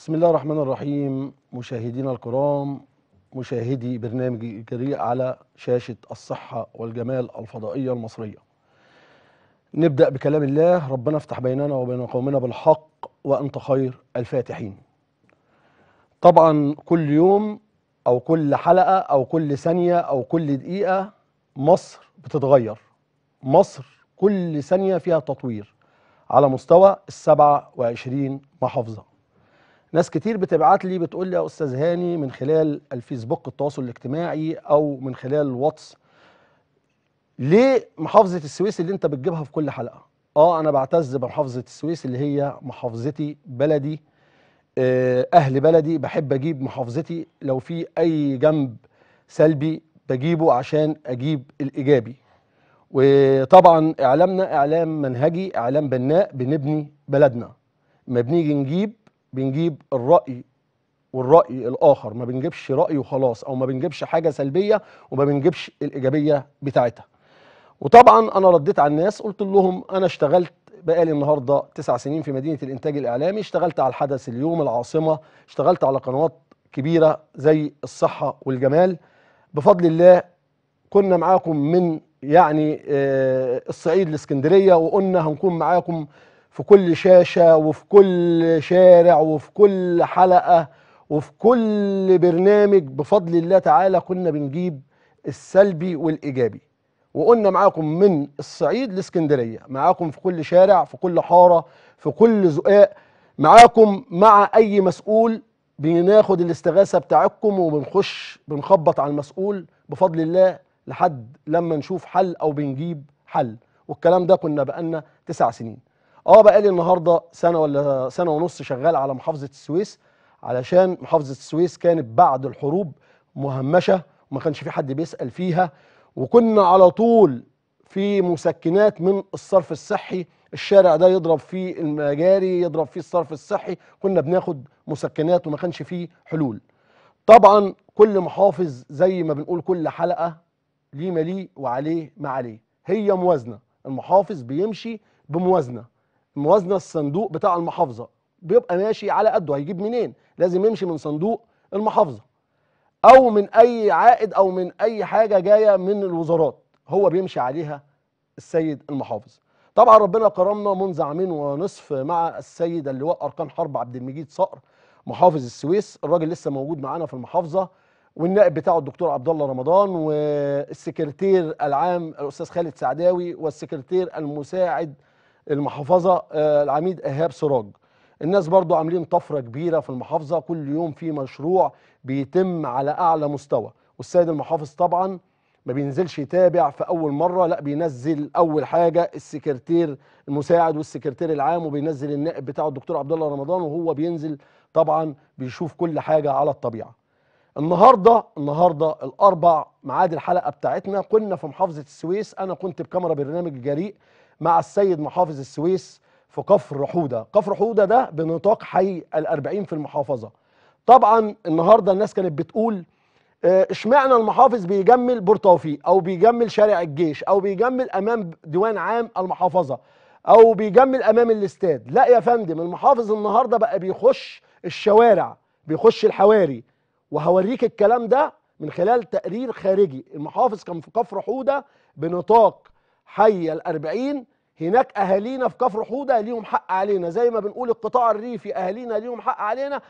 بسم الله الرحمن الرحيم مشاهدينا الكرام مشاهدي برنامج الجريء على شاشة الصحة والجمال الفضائية المصرية نبدأ بكلام الله ربنا افتح بيننا وبين قومنا بالحق وأنت خير الفاتحين طبعا كل يوم أو كل حلقة أو كل ثانية أو كل دقيقة مصر بتتغير مصر كل ثانية فيها تطوير على مستوى السبعة وعشرين محافظة ناس كتير بتبعت لي بتقول لي يا استاذ هاني من خلال الفيسبوك التواصل الاجتماعي او من خلال الواتس ليه محافظه السويس اللي انت بتجيبها في كل حلقه اه انا بعتز بمحافظه السويس اللي هي محافظتي بلدي آه، اهل بلدي بحب اجيب محافظتي لو في اي جنب سلبي بجيبه عشان اجيب الايجابي وطبعا اعلامنا اعلام منهجي اعلام بناء بنبني بلدنا ما بنيجي نجيب بنجيب الرأي والرأي الآخر ما بنجيبش رأي وخلاص أو ما بنجيبش حاجة سلبية وما بنجيبش الإيجابية بتاعتها وطبعا أنا رديت على الناس قلت لهم أنا اشتغلت بقالي النهاردة تسع سنين في مدينة الإنتاج الإعلامي اشتغلت على الحدث اليوم العاصمة اشتغلت على قنوات كبيرة زي الصحة والجمال بفضل الله كنا معاكم من يعني آه، الصعيد الاسكندرية وقلنا هنكون معاكم في كل شاشة وفي كل شارع وفي كل حلقة وفي كل برنامج بفضل الله تعالى كنا بنجيب السلبي والإيجابي وقلنا معاكم من الصعيد لاسكندرية معاكم في كل شارع في كل حارة في كل زقاق معاكم مع أي مسؤول بناخد الاستغاثة بتاعتكم وبنخش بنخبط على المسؤول بفضل الله لحد لما نشوف حل أو بنجيب حل والكلام ده كنا بقالنا تسع سنين اه بقالي النهارده سنه ولا سنه ونص شغال على محافظه السويس علشان محافظه السويس كانت بعد الحروب مهمشه وما كانش في حد بيسال فيها وكنا على طول في مسكنات من الصرف الصحي الشارع ده يضرب فيه المجاري يضرب فيه الصرف الصحي كنا بناخد مسكنات وما كانش فيه حلول طبعا كل محافظ زي ما بنقول كل حلقه ليه ما ليه وعليه ما عليه هي موازنه المحافظ بيمشي بموازنه موازنه الصندوق بتاع المحافظه بيبقى ماشي على قده هيجيب منين لازم يمشي من صندوق المحافظه او من اي عائد او من اي حاجه جايه من الوزارات هو بيمشي عليها السيد المحافظ طبعا ربنا كرمنا منذ عامين ونصف مع السيد اللواء اركان حرب عبد المجيد صقر محافظ السويس الراجل لسه موجود معانا في المحافظه والنائب بتاعه الدكتور عبد الله رمضان والسكرتير العام الاستاذ خالد سعداوي والسكرتير المساعد المحافظه آه، العميد ايهاب سراج الناس برضو عاملين طفره كبيره في المحافظه كل يوم في مشروع بيتم على اعلى مستوى والسيد المحافظ طبعا ما بينزلش يتابع في اول مره لا بينزل اول حاجه السكرتير المساعد والسكرتير العام وبينزل النائب بتاعه الدكتور عبد الله رمضان وهو بينزل طبعا بيشوف كل حاجه على الطبيعه النهارده النهارده الاربع ميعاد الحلقه بتاعتنا كنا في محافظه السويس انا كنت بكاميرا برنامج جريء مع السيد محافظ السويس في كفر حوده كفر حوده ده بنطاق حي الأربعين في المحافظه طبعا النهارده الناس كانت بتقول آه، اشمعنى المحافظ بيجمل بور توفيق او بيجمل شارع الجيش او بيجمل امام ديوان عام المحافظه او بيجمل امام الاستاد لا يا فندم المحافظ النهارده بقى بيخش الشوارع بيخش الحواري وهوريك الكلام ده من خلال تقرير خارجي المحافظ كان في كفر حوده بنطاق حي الأربعين هناك أهالينا في كفر حودة ليهم حق علينا زي ما بنقول القطاع الريفي أهالينا ليهم حق علينا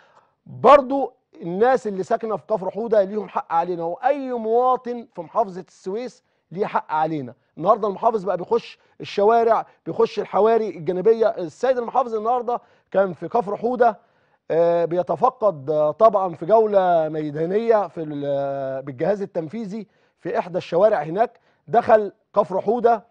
برضو الناس اللي ساكنة في كفر حودة ليهم حق علينا وأي مواطن في محافظة السويس ليه حق علينا النهارده المحافظ بقى بيخش الشوارع بيخش الحواري الجانبيه السيد المحافظ النهارده كان في كفر حوده آه، بيتفقد آه، طبعا في جوله ميدانيه في ال- آه، بالجهاز التنفيذي في احدى الشوارع هناك دخل كفر حوده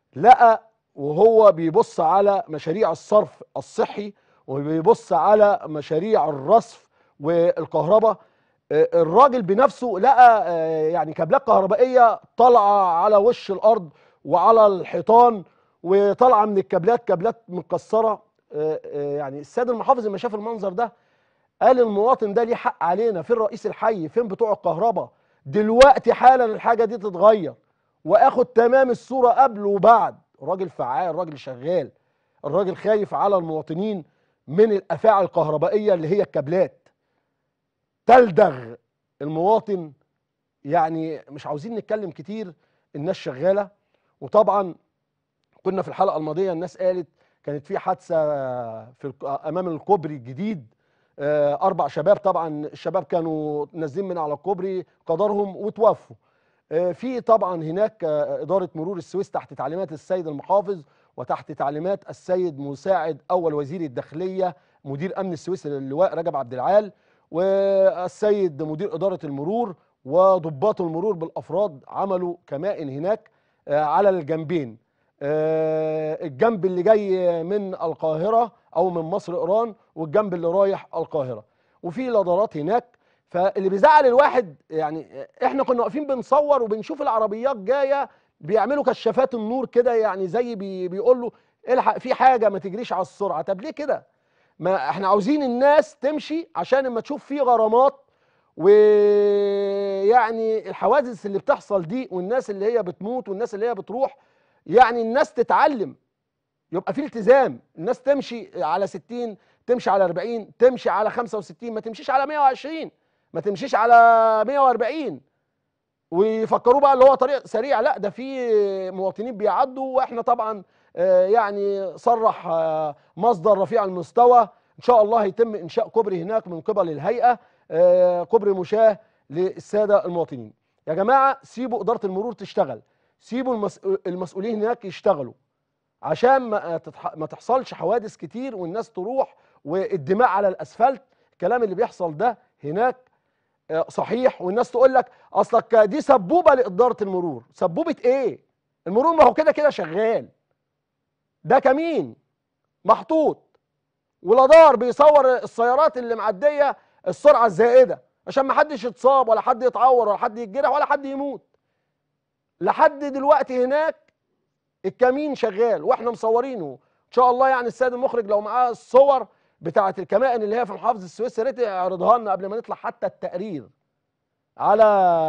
لقى وهو بيبص على مشاريع الصرف الصحي وبيبص على مشاريع الرصف والكهرباء آه، الراجل بنفسه لقى آه، يعني كابلات كهربائيه طالعه على وش الارض وعلى الحيطان وطالعه من الكابلات كابلات متكسره آه، آه، يعني السيد المحافظ لما شاف المنظر ده قال المواطن ده ليه حق علينا فين رئيس الحي فين بتوع الكهرباء دلوقتي حالا الحاجه دي تتغير واخد تمام الصوره قبل وبعد راجل فعال راجل شغال الراجل خايف على المواطنين من الافاعي الكهربائيه اللي هي الكابلات تلدغ المواطن يعني مش عاوزين نتكلم كتير الناس شغاله وطبعا كنا في الحلقه الماضيه الناس قالت كانت في حادثه في الك- امام الكوبري الجديد آه، اربع شباب طبعا الشباب كانوا نازلين من على الكوبري قدرهم وتوفوا آه، في طبعا هناك آه، اداره مرور السويس تحت تعليمات السيد المحافظ وتحت تعليمات السيد مساعد اول وزير الداخليه مدير امن السويس اللواء رجب عبد العال والسيد مدير اداره المرور وضباط المرور بالافراد عملوا كمائن هناك آه، على الجنبين آه، الجنب اللي جاي من القاهره او من مصر ايران والجنب اللي رايح القاهره وفي لادارات هناك فاللي بيزعل الواحد يعني احنا كنا واقفين بنصور وبنشوف العربيات جايه بيعملوا كشافات النور كده يعني زي بي بيقول له الحق في حاجه ما تجريش على السرعه طب ليه كده ما احنا عاوزين الناس تمشي عشان اما تشوف في غرامات ويعني الحوادث اللي بتحصل دي والناس اللي هي بتموت والناس اللي هي بتروح يعني الناس تتعلم يبقى في التزام الناس تمشي على 60 تمشي على 40 تمشي على 65 ما تمشيش على 120 ما تمشيش على 140 ويفكروا بقى اللي هو طريق سريع لا ده في مواطنين بيعدوا واحنا طبعا آه، يعني صرح آه، مصدر رفيع المستوى ان شاء الله هيتم انشاء كوبري هناك من قبل الهيئه آه، كوبري مشاه للساده المواطنين يا جماعه سيبوا اداره المرور تشتغل سيبوا المس- المسؤولين هناك يشتغلوا عشان ما تتح- ما تحصلش حوادث كتير والناس تروح والدماء على الاسفلت الكلام اللي بيحصل ده هناك آه، صحيح والناس تقول لك اصلك دي سبوبه لاداره المرور سبوبه ايه المرور ما هو كده كده شغال ده كمين محطوط ولادار بيصور السيارات اللي معديه السرعه الزائده عشان ما حدش يتصاب ولا حد يتعور ولا حد يتجرح ولا حد يموت لحد دلوقتي هناك الكمين شغال واحنا مصورينه ان شاء الله يعني السيد المخرج لو معاه الصور بتاعه الكمائن اللي هي في محافظه السويس يا ريت يعرضها لنا قبل ما نطلع حتى التقرير على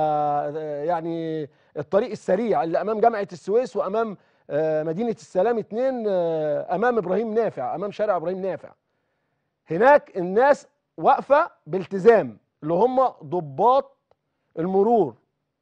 آه، يعني الطريق السريع اللي امام جامعه السويس وامام آه، مدينه السلام اتنين آه، امام ابراهيم نافع امام شارع ابراهيم نافع هناك الناس واقفه بالتزام اللي هم ضباط المرور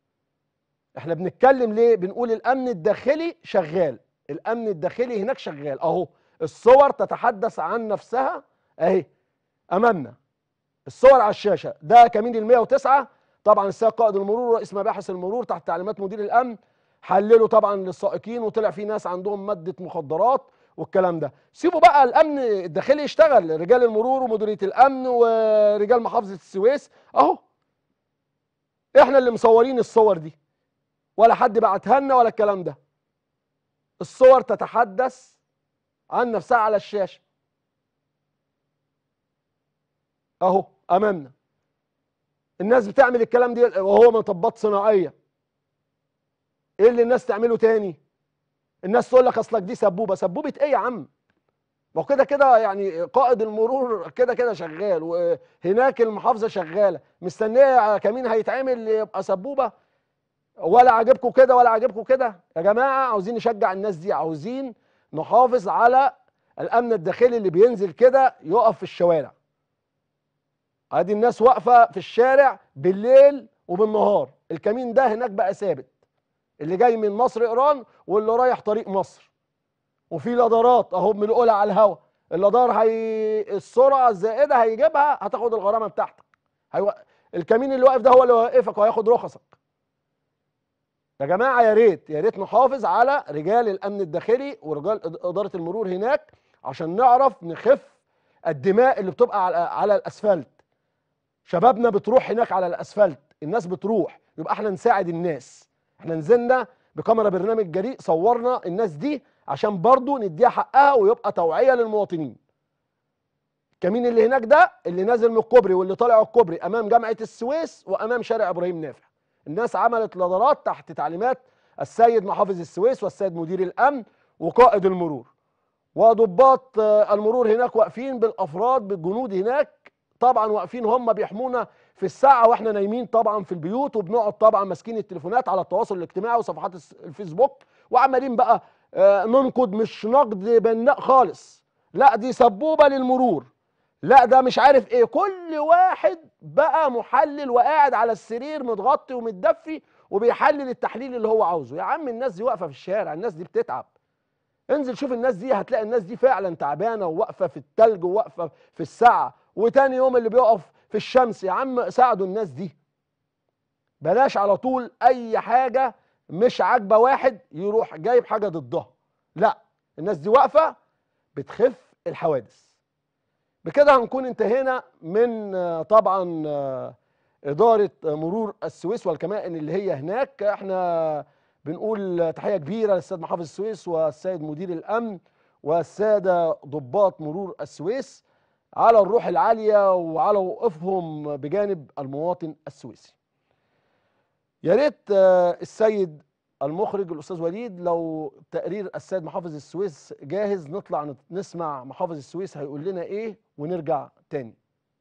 احنا بنتكلم ليه بنقول الامن الداخلي شغال الامن الداخلي هناك شغال اهو الصور تتحدث عن نفسها اهي امامنا الصور على الشاشه ده كمين ال 109 طبعا السيد قائد المرور ورئيس مباحث المرور تحت تعليمات مدير الامن حللوا طبعا للسائقين وطلع في ناس عندهم ماده مخدرات والكلام ده سيبوا بقى الامن الداخلي يشتغل رجال المرور ومديريه الامن ورجال محافظه السويس اهو احنا اللي مصورين الصور دي ولا حد بعتها لنا ولا الكلام ده الصور تتحدث عن نفسها على الشاشه اهو امامنا الناس بتعمل الكلام دي وهو مطبات صناعيه ايه اللي الناس تعمله تاني الناس تقول لك اصلك دي سبوبه سبوبه ايه يا عم ما هو كده كده يعني قائد المرور كده كده شغال وهناك المحافظه شغاله مستنيه كمين هيتعمل يبقى سبوبه ولا عاجبكم كده ولا عاجبكم كده يا جماعه عاوزين نشجع الناس دي عاوزين نحافظ على الامن الداخلي اللي بينزل كده يقف في الشوارع ادي الناس واقفه في الشارع بالليل وبالنهار الكمين ده هناك بقى ثابت اللي جاي من مصر ايران واللي رايح طريق مصر وفي لادارات اهو بنقولها على الهوا اللادار هي السرعه الزائده هيجيبها هتاخد الغرامه بتاعتك هيو... الكمين اللي واقف ده هو اللي هيوقفك وهياخد رخصك يا جماعه يا ريت يا ريت نحافظ على رجال الامن الداخلي ورجال إد- اداره المرور هناك عشان نعرف نخف الدماء اللي بتبقى على, على الاسفلت شبابنا بتروح هناك على الاسفلت الناس بتروح يبقى احنا نساعد الناس احنا نزلنا بكاميرا برنامج جريء صورنا الناس دي عشان برضو نديها حقها ويبقى توعيه للمواطنين الكمين اللي هناك ده اللي نازل من الكوبري واللي طالع الكوبري امام جامعه السويس وامام شارع ابراهيم نافع الناس عملت لادارات تحت تعليمات السيد محافظ السويس والسيد مدير الامن وقائد المرور وضباط آه، المرور هناك واقفين بالافراد بالجنود هناك طبعا واقفين هم بيحمونا في الساعه واحنا نايمين طبعا في البيوت وبنقعد طبعا ماسكين التليفونات على التواصل الاجتماعي وصفحات الس- الفيسبوك وعمالين بقى آه، ننقد مش نقد بناء خالص لا دي سبوبه للمرور لا ده مش عارف ايه كل واحد بقى محلل وقاعد على السرير متغطي ومتدفي وبيحلل التحليل اللي هو عاوزه يا عم الناس دي واقفه في الشارع الناس دي بتتعب انزل شوف الناس دي هتلاقي الناس دي فعلا تعبانه وواقفه في التلج وواقفه في الساعه وتاني يوم اللي بيقف في الشمس يا عم ساعدوا الناس دي بلاش على طول اي حاجه مش عاجبه واحد يروح جايب حاجه ضدها لا الناس دي واقفه بتخف الحوادث بكده هنكون انتهينا من آه، طبعا آه، اداره مرور السويس والكمائن اللي هي هناك احنا بنقول تحيه كبيره للسيد محافظ السويس والسيد مدير الامن والساده ضباط مرور السويس على الروح العاليه وعلى وقوفهم بجانب المواطن السويسي. يا ريت آه، السيد المخرج الاستاذ وليد لو تقرير السيد محافظ السويس جاهز نطلع نت- نسمع محافظ السويس هيقول لنا ايه ونرجع تاني.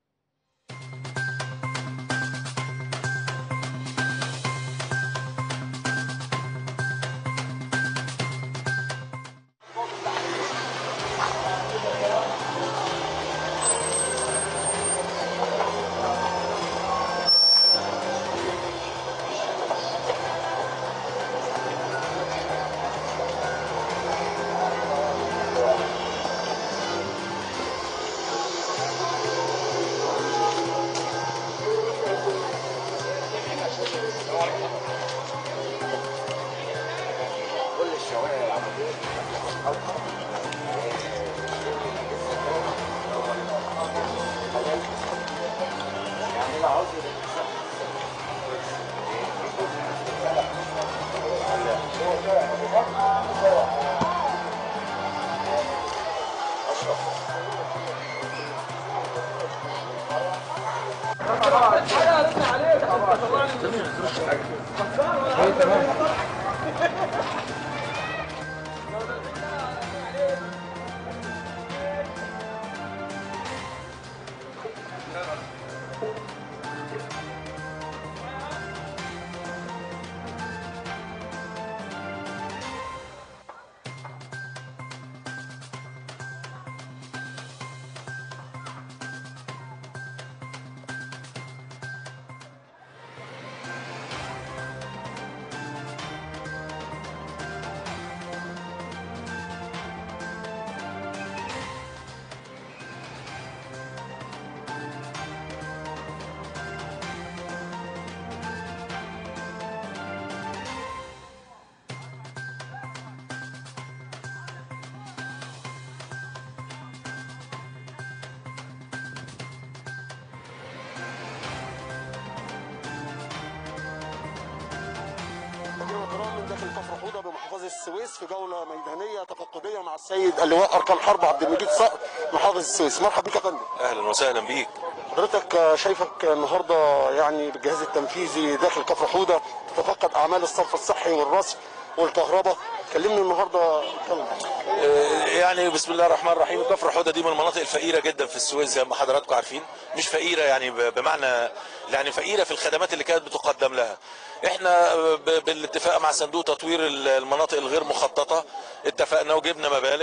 مجرى الكرام من داخل كفر حوضه بمحافظه السويس في جوله ميدانيه تفقديه مع السيد اللواء اركان حرب عبد المجيد صقر محافظ السويس مرحبا بك يا فندم اهلا وسهلا بيك حضرتك آه، شايفك النهارده يعني بالجهاز التنفيذي داخل كفر حوضه تتفقد اعمال الصرف الصحي والرصف والكهرباء كلمني النهارده كم آه، يعني بسم الله الرحمن الرحيم كفر حوده دي من المناطق الفقيره جدا في السويس زي ما حضراتكم عارفين مش فقيره يعني ب- بمعنى يعني فقيره في الخدمات اللي كانت بتقدم لها احنا ب- بالاتفاق مع صندوق تطوير ال- المناطق الغير مخططه اتفقنا وجبنا مبالغ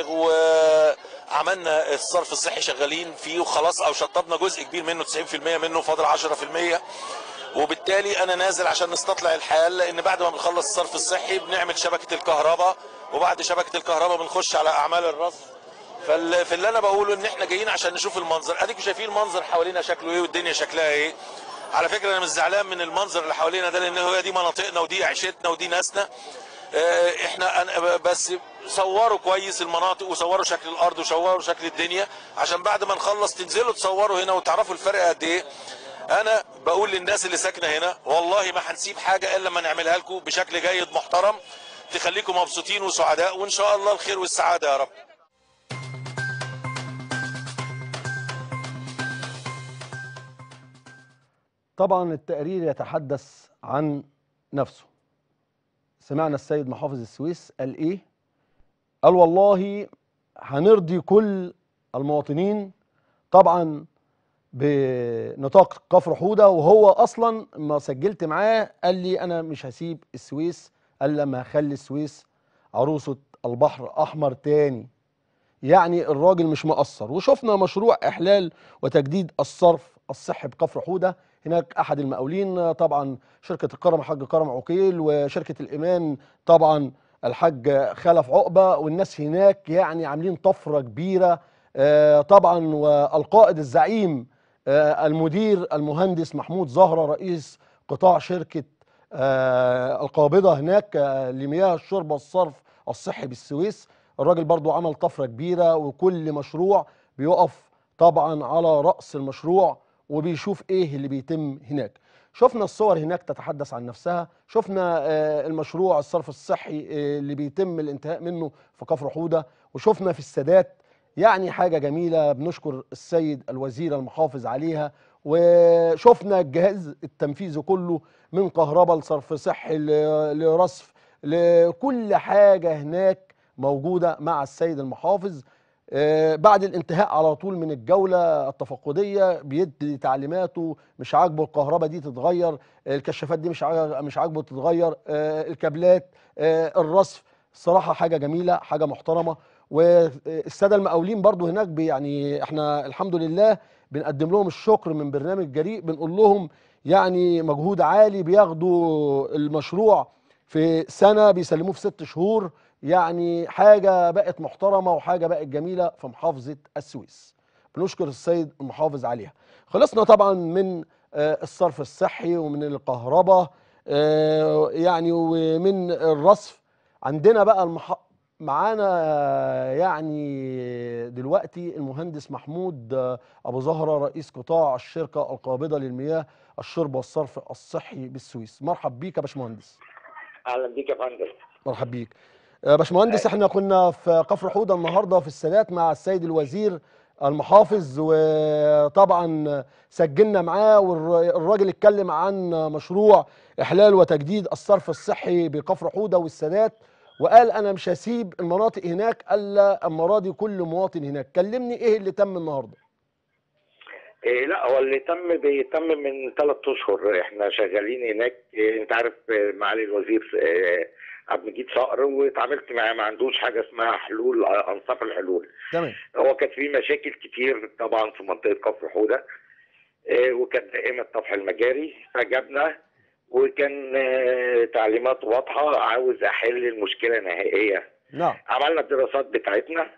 وعملنا الصرف الصحي شغالين فيه وخلاص او شطبنا جزء كبير منه 90% منه فاضل 10% وبالتالي انا نازل عشان نستطلع الحال لان بعد ما بنخلص الصرف الصحي بنعمل شبكه الكهرباء وبعد شبكه الكهرباء بنخش على اعمال الرصف فال- فاللي انا بقوله ان احنا جايين عشان نشوف المنظر اديكم شايفين المنظر حوالينا شكله ايه والدنيا شكلها ايه على فكره انا مش زعلان من المنظر اللي حوالينا ده لان هو دي مناطقنا ودي عيشتنا ودي ناسنا آه، احنا أنا بس صوروا كويس المناطق وصوروا شكل الارض وصوروا شكل الدنيا عشان بعد ما نخلص تنزلوا تصوروا هنا وتعرفوا الفرق قد ايه انا بقول للناس اللي ساكنه هنا والله ما هنسيب حاجه الا لما نعملها لكم بشكل جيد محترم تخليكم مبسوطين وسعداء وان شاء الله الخير والسعاده يا رب طبعا التقرير يتحدث عن نفسه سمعنا السيد محافظ السويس قال ايه قال والله هنرضي كل المواطنين طبعا بنطاق كفر حوده وهو اصلا ما سجلت معاه قال لي انا مش هسيب السويس الا لما اخلي السويس عروسه البحر احمر تاني يعني الراجل مش مقصر وشفنا مشروع احلال وتجديد الصرف الصحي بكفر حوده هناك احد المقاولين آه، طبعا شركه الكرم الحاج كرم عقيل وشركه الايمان طبعا الحاج خلف عقبه والناس هناك يعني عاملين طفره كبيره آه، طبعا والقائد الزعيم آه، المدير المهندس محمود زهره رئيس قطاع شركه آه، القابضه هناك آه، لمياه الشرب والصرف الصحي بالسويس الراجل برضو عمل طفره كبيره وكل مشروع بيقف طبعا على راس المشروع وبيشوف ايه اللي بيتم هناك شفنا الصور هناك تتحدث عن نفسها شفنا آه، المشروع الصرف الصحي آه، اللي بيتم الانتهاء منه في كفر حوده وشفنا في السادات يعني حاجه جميله بنشكر السيد الوزير المحافظ عليها وشفنا الجهاز التنفيذي كله من كهرباء لصرف صحي ل- لرصف لكل حاجه هناك موجوده مع السيد المحافظ آه، بعد الانتهاء على طول من الجولة التفقدية بيدي تعليماته مش عاجبه الكهرباء دي تتغير الكشافات دي مش عاج- مش عاجبه تتغير آه، الكابلات آه، الرصف الصراحة حاجة جميلة حاجة محترمة والسادة المقاولين برضو هناك بي- يعني احنا الحمد لله بنقدم لهم الشكر من برنامج جريء بنقول لهم يعني مجهود عالي بياخدوا المشروع في سنة بيسلموه في ست شهور يعني حاجة بقت محترمة وحاجة بقت جميلة في محافظة السويس بنشكر السيد المحافظ عليها خلصنا طبعا من آه، الصرف الصحي ومن الكهرباء آه، يعني ومن الرصف عندنا بقى المح... معانا آه، يعني دلوقتي المهندس محمود آه، ابو زهره رئيس قطاع الشركه القابضه للمياه الشرب والصرف الصحي بالسويس مرحب بيك يا باشمهندس اهلا بيك يا فندم مرحب بيك آه، باشمهندس احنا كنا في كفر حوده النهارده في السادات مع السيد الوزير المحافظ وطبعا سجلنا معاه والراجل اتكلم عن مشروع احلال وتجديد الصرف الصحي بكفر حوده والسادات وقال انا مش هسيب المناطق هناك الا اما راضي كل مواطن هناك كلمني ايه اللي تم النهارده إيه لا هو اللي تم بيتم من ثلاث اشهر احنا شغالين هناك إيه انت عارف إيه، معالي الوزير إيه، عبد المجيد صقر واتعاملت معاه ما عندوش حاجه اسمها حلول آه، انصاف الحلول تمام هو كانت في مشاكل كتير طبعا في منطقه كفر حوده إيه، وكانت دائمه طفح المجاري فجابنا وكان آه، تعليمات واضحه عاوز احل المشكله نهائيا نعم عملنا الدراسات بتاعتنا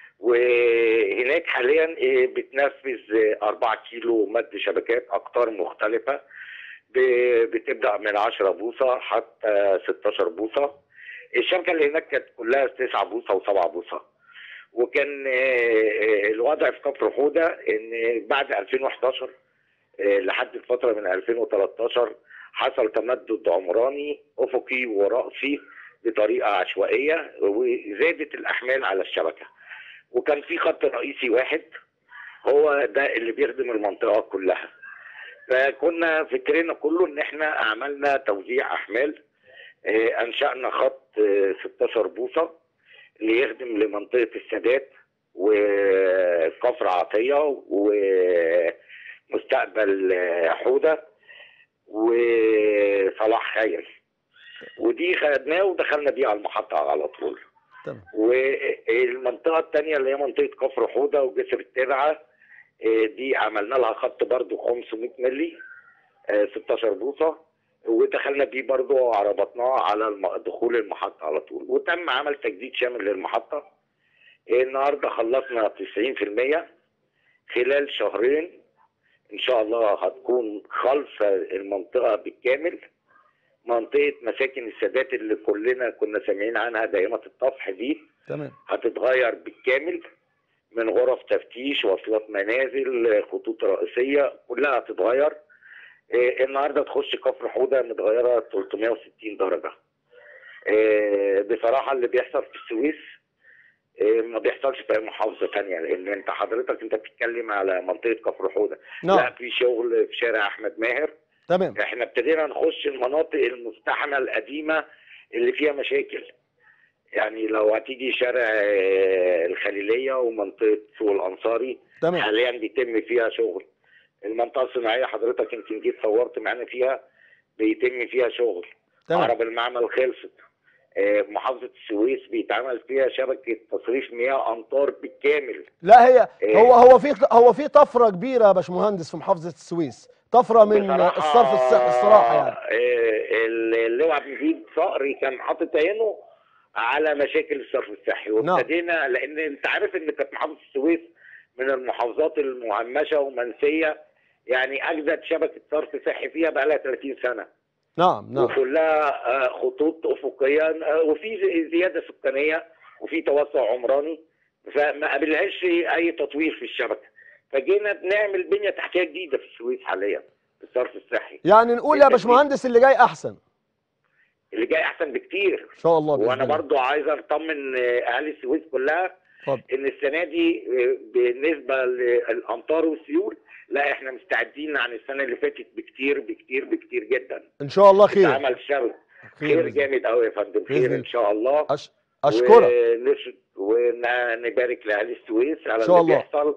وهناك حاليا إيه، بتنفذ إيه، 4 كيلو مد شبكات اقطار مختلفه ب- بتبدا من 10 بوصه حتى 16 بوصه الشبكه اللي هناك كانت كلها 9 بوصه و7 بوصه وكان إيه، الوضع في كفر حوده ان بعد 2011 إيه، لحد الفتره من 2013 حصل تمدد عمراني افقي وراسي بطريقه عشوائيه وزادت الاحمال على الشبكه وكان في خط رئيسي واحد هو ده اللي بيخدم المنطقه كلها فكنا فكرنا كله ان احنا عملنا توزيع احمال آه، انشانا خط آه، 16 بوصه ليخدم لمنطقه السادات وكفر عطيه ومستقبل آه، حوده وصلاح خير ودي خدناه ودخلنا بيه على المحطه على طول تمام والمنطقه الثانيه اللي هي منطقه كفر حوده وجسر الترعه آه، دي عملنا لها خط برضو 500 مللي آه، 16 بوصه ودخلنا بيه برضو عربطناه على الم- دخول المحطه على طول وتم عمل تجديد شامل للمحطه آه، النهارده خلصنا 90% خلال شهرين ان شاء الله هتكون خالصه المنطقه بالكامل منطقه مساكن السادات اللي كلنا كنا سامعين عنها دائمه الطفح دي تمام هتتغير بالكامل من غرف تفتيش وصلات منازل خطوط رئيسيه كلها هتتغير إيه، النهارده تخش كفر حوده متغيره 360 درجه إيه، بصراحه اللي بيحصل في السويس إيه، ما بيحصلش في اي محافظه تانية لان انت حضرتك انت بتتكلم على منطقه كفر حوده لا نعم في شغل في شارع احمد ماهر تمام احنا ابتدينا نخش المناطق المزدحمه القديمه اللي فيها مشاكل يعني لو هتيجي شارع آه، الخليليه ومنطقه سوق الانصاري تمام حاليا بيتم فيها شغل المنطقه الصناعيه حضرتك يمكن جيت صورت معانا فيها بيتم فيها شغل تمام عرب المعمل خلصت آه، محافظه السويس بيتعمل فيها شبكه تصريف مياه امطار بالكامل لا هي إيه. هو هو في هو في طفره كبيره يا باشمهندس في محافظه السويس طفره من بصراحة، الصرف الصحي الصراحه يعني آه، اللواء عبد المجيد صقري كان حاطط عينه على مشاكل الصرف الصحي وابتدينا لان انت عارف ان كانت محافظه السويس من المحافظات المهمشه ومنسيه يعني اجدد شبكه صرف صحي فيها بقى لها 30 سنه نعم نعم وكلها آه، خطوط افقيه آه، وفي زي- زياده سكانيه وفي توسع عمراني فما قابلهاش اي تطوير في الشبكه فجينا بنعمل بنيه تحتيه جديده في السويس حاليا في الصرف الصحي يعني نقول يا التجديد. باشمهندس اللي جاي احسن اللي جاي احسن بكتير ان شاء الله بإذن وانا الله. برضو عايز اطمن آه، اهالي السويس كلها اتفضل ان السنه دي آه، بالنسبه للامطار والسيول لا احنا مستعدين عن السنه اللي فاتت بكتير بكتير بكتير جدا ان شاء الله خير اتعمل شغل خير خير بإذن جامد قوي يا فندم بإذن خير الله. ان شاء الله أش... اشكرك ونش- ونبارك لاهالي السويس على إن شاء اللي الله. بيحصل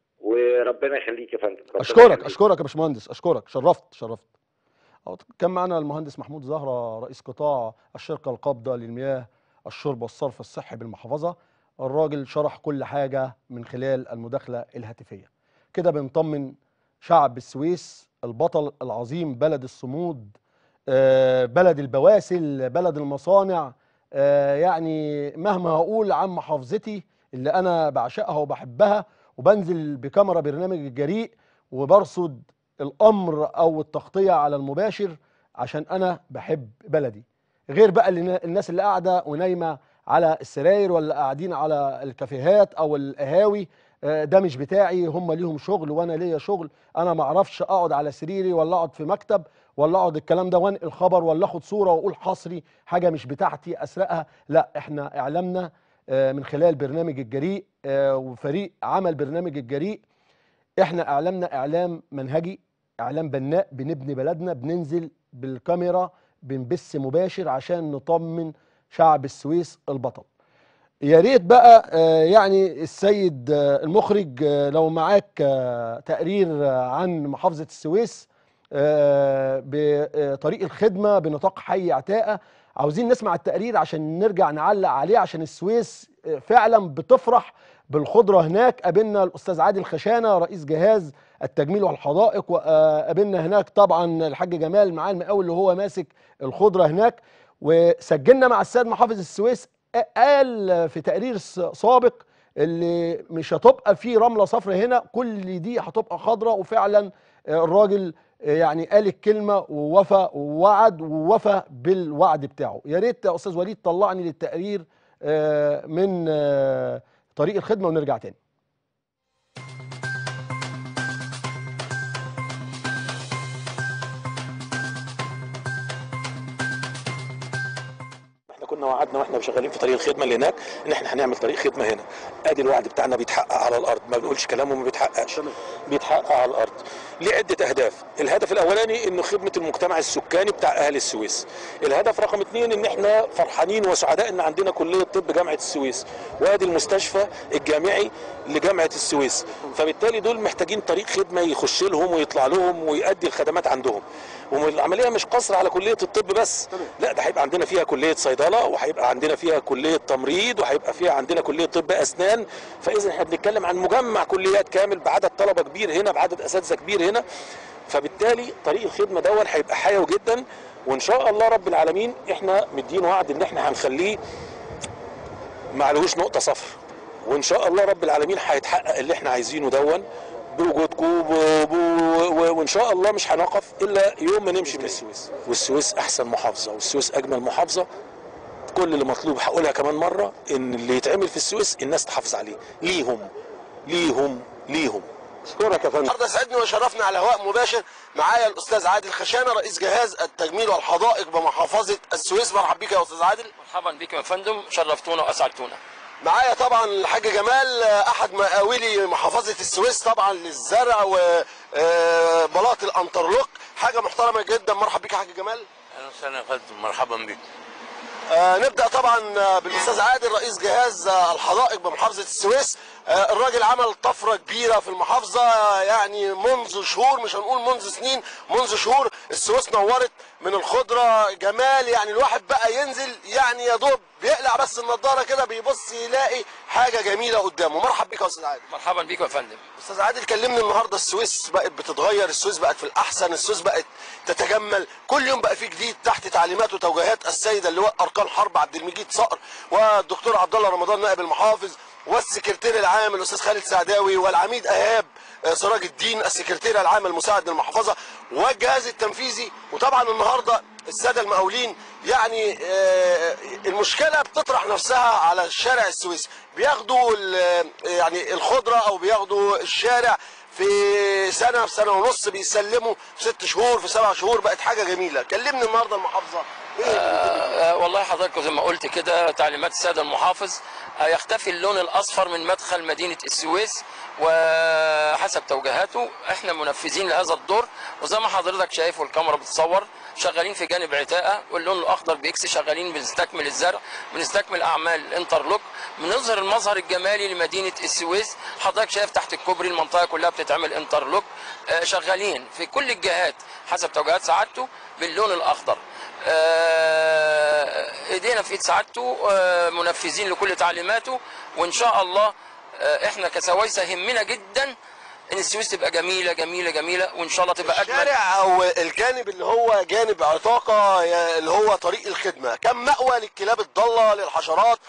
وربنا يخليك يا فندم ربنا اشكرك يخليك. اشكرك يا باشمهندس اشكرك شرفت شرفت أهو كان معنا المهندس محمود زهره رئيس قطاع الشركه القابضه للمياه الشرب والصرف الصحي بالمحافظه الراجل شرح كل حاجه من خلال المداخله الهاتفيه كده بنطمن شعب السويس البطل العظيم بلد الصمود آه، بلد البواسل بلد المصانع آه، يعني مهما هقول عن محافظتي اللي انا بعشقها وبحبها وبنزل بكاميرا برنامج الجريء وبرصد الامر او التغطيه على المباشر عشان انا بحب بلدي غير بقى اللي الناس اللي قاعده ونايمه على السراير ولا قاعدين على الكافيهات او القهاوي آه، ده مش بتاعي هم ليهم شغل وانا ليا شغل انا ما اعرفش اقعد على سريري ولا اقعد في مكتب ولا اقعد الكلام ده وانقل خبر ولا اخد صوره واقول حصري حاجه مش بتاعتي اسرقها لا احنا اعلامنا آه، من خلال برنامج الجريء آه، وفريق عمل برنامج الجريء احنا اعلامنا اعلام منهجي اعلام بناء بنبني بلدنا بننزل بالكاميرا بنبث مباشر عشان نطمن شعب السويس البطل يا ريت بقى آه، يعني السيد آه، المخرج آه، لو معاك آه، تقرير آه، عن محافظة السويس آه، بطريق الخدمة بنطاق حي عتاقة عاوزين نسمع التقرير عشان نرجع نعلق عليه عشان السويس آه، فعلا بتفرح بالخضرة هناك قابلنا الأستاذ عادل خشانة رئيس جهاز التجميل والحدائق وقابلنا هناك طبعا الحاج جمال معاه المقاول اللي هو ماسك الخضرة هناك وسجلنا مع السيد محافظ السويس قال في تقرير س- سابق اللي مش هتبقى فيه رمله صفر هنا كل دي هتبقى خضراء وفعلا آه، الراجل آه، يعني قال الكلمه ووفى ووعد ووفى بالوعد بتاعه يا ريت يا استاذ وليد طلعني للتقرير آه، من آه، طريق الخدمه ونرجع تاني احنا كنا وعدنا واحنا شغالين في طريق الخدمه اللي هناك ان احنا هنعمل طريق خدمه هنا ادي الوعد بتاعنا بيتحقق على الارض ما بنقولش كلام وما بيتحققش بيتحقق على الارض ليه عده اهداف الهدف الاولاني انه خدمه المجتمع السكاني بتاع اهل السويس الهدف رقم اثنين ان احنا فرحانين وسعداء ان عندنا كليه طب جامعه السويس وادي المستشفى الجامعي لجامعه السويس فبالتالي دول محتاجين طريق خدمه يخش لهم ويطلع لهم ويؤدي الخدمات عندهم والعمليه مش قصر على كليه الطب بس لا ده هيبقى عندنا فيها كليه صيدله وهيبقى عندنا فيها كليه تمريض وهيبقى فيها عندنا كليه طب اسنان فاذا احنا بنتكلم عن مجمع كليات كامل بعدد طلبه كبير هنا بعدد اساتذه كبير هنا فبالتالي طريق الخدمه دون هيبقى حيوي جدا وان شاء الله رب العالمين احنا مدين وعد ان احنا هنخليه معلهوش نقطه صفر وان شاء الله رب العالمين هيتحقق اللي احنا عايزينه دون بوجودكم و- و- و- وان شاء الله مش هنقف الا يوم ما نمشي من السويس والسويس احسن محافظه والسويس اجمل محافظه كل اللي مطلوب هقولها كمان مره ان اللي يتعمل في السويس الناس تحافظ عليه ليهم ليهم ليهم اشكرك يا فندم النهارده سعدني وشرفنا على هواء مباشر معايا الاستاذ عادل خشانه رئيس جهاز التجميل والحدائق بمحافظه السويس مرحب بك يا استاذ عادل مرحبا بكم يا فندم شرفتونا واسعدتونا معايا طبعا الحاج جمال احد مقاولي محافظه السويس طبعا للزرع وبلاط الانترلوك حاجه محترمه جدا مرحب بك يا حاج جمال اهلا وسهلا يا فندم مرحبا بكم آه، نبدا طبعا آه، بالاستاذ عادل رئيس جهاز آه، الحدائق بمحافظه السويس آه، الراجل عمل طفره كبيره في المحافظه آه، يعني منذ شهور مش هنقول منذ سنين منذ شهور السويس نورت من الخضره جمال يعني الواحد بقى ينزل يعني يا دوب بيقلع بس النضاره كده بيبص يلاقي حاجه جميله قدامه مرحب بيك يا استاذ عادل مرحبا بيكم يا فندم استاذ عادل كلمني النهارده السويس بقت بتتغير السويس بقت في الاحسن السويس بقت تتجمل كل يوم بقى في جديد تحت تعليمات وتوجيهات السيد اللواء اركان حرب عبد المجيد صقر والدكتور عبد الله رمضان نائب المحافظ والسكرتير العام الاستاذ خالد سعداوي والعميد ايهاب آه، سراج الدين السكرتير العام المساعد للمحافظه والجهاز التنفيذي وطبعا النهارده الساده المقاولين يعني آه، المشكله بتطرح نفسها على شارع السويس بياخدوا ال- يعني الخضره او بياخدوا الشارع في سنه في سنه ونص بيسلموا في ست شهور في سبع شهور بقت حاجه جميله كلمني النهارده المحافظه ايه آه والله حضرتك زي ما قلت كده تعليمات السيد المحافظ آه يختفي اللون الاصفر من مدخل مدينه السويس وحسب توجيهاته احنا منفذين لهذا الدور وزي ما حضرتك شايف والكاميرا بتصور شغالين في جانب عتاقه واللون الاخضر بيكس شغالين بنستكمل الزرع بنستكمل اعمال الانترلوك بنظهر المظهر الجمالي لمدينه السويس حضرتك شايف تحت الكوبري المنطقه كلها بتتعمل انترلوك آه شغالين في كل الجهات حسب توجيهات سعادته باللون الاخضر آه، ايدينا في ايد سعادته آه، منفذين لكل تعليماته وان شاء الله آه، احنا كسويسه يهمنا جدا ان السويس تبقى جميله جميله جميله وان شاء الله تبقى اجمل الشارع او الجانب اللي هو جانب عطاقه اللي هو طريق الخدمه كان مأوى للكلاب الضاله للحشرات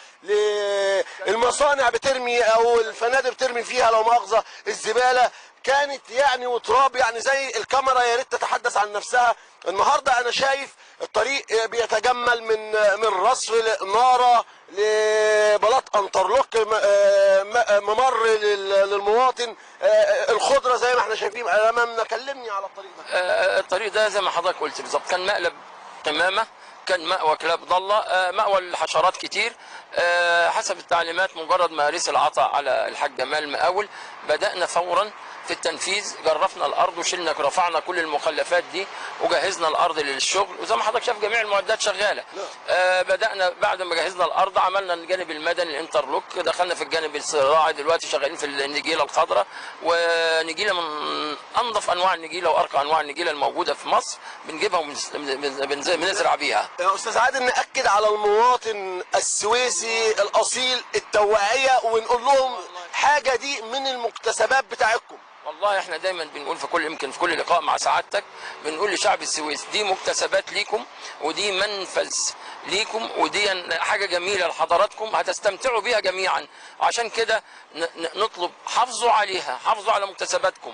للمصانع بترمي او الفنادق بترمي فيها لو مؤاخذه الزباله كانت يعني وتراب يعني زي الكاميرا يا ريت تتحدث عن نفسها النهارده انا شايف الطريق بيتجمل من من رصف لناره لبلاط انترلوك م- آه، م- ممر لل- للمواطن آه، الخضره زي ما احنا شايفين امامنا كلمني على الطريق ده آه، الطريق ده زي ما حضرتك قلت بالظبط كان مقلب قمامه كان مأوى كلاب ضالة آه، مأوى الحشرات كتير آه، حسب التعليمات مجرد ما ريس العطا على الحاج جمال المقاول بدأنا فورا في التنفيذ جرفنا الارض وشلنا رفعنا كل المخلفات دي وجهزنا الارض للشغل وزي ما حضرتك شايف جميع المعدات شغاله آه بدانا بعد ما جهزنا الارض عملنا الجانب المدني الانترلوك دخلنا في الجانب الزراعي دلوقتي شغالين في النجيله الخضراء ونجيله من انظف انواع النجيله وارقى انواع النجيله الموجوده في مصر بنجيبها وبنزرع بيها يا استاذ عادل ناكد على المواطن السويسي الاصيل التوعيه ونقول لهم حاجه دي من المكتسبات بتاعتكم والله احنا دايما بنقول في كل يمكن في كل لقاء مع سعادتك بنقول لشعب السويس دي مكتسبات ليكم ودي منفذ ليكم ودي حاجه جميله لحضراتكم هتستمتعوا بيها جميعا عشان كده ن- ن- نطلب حافظوا عليها حافظوا على مكتسباتكم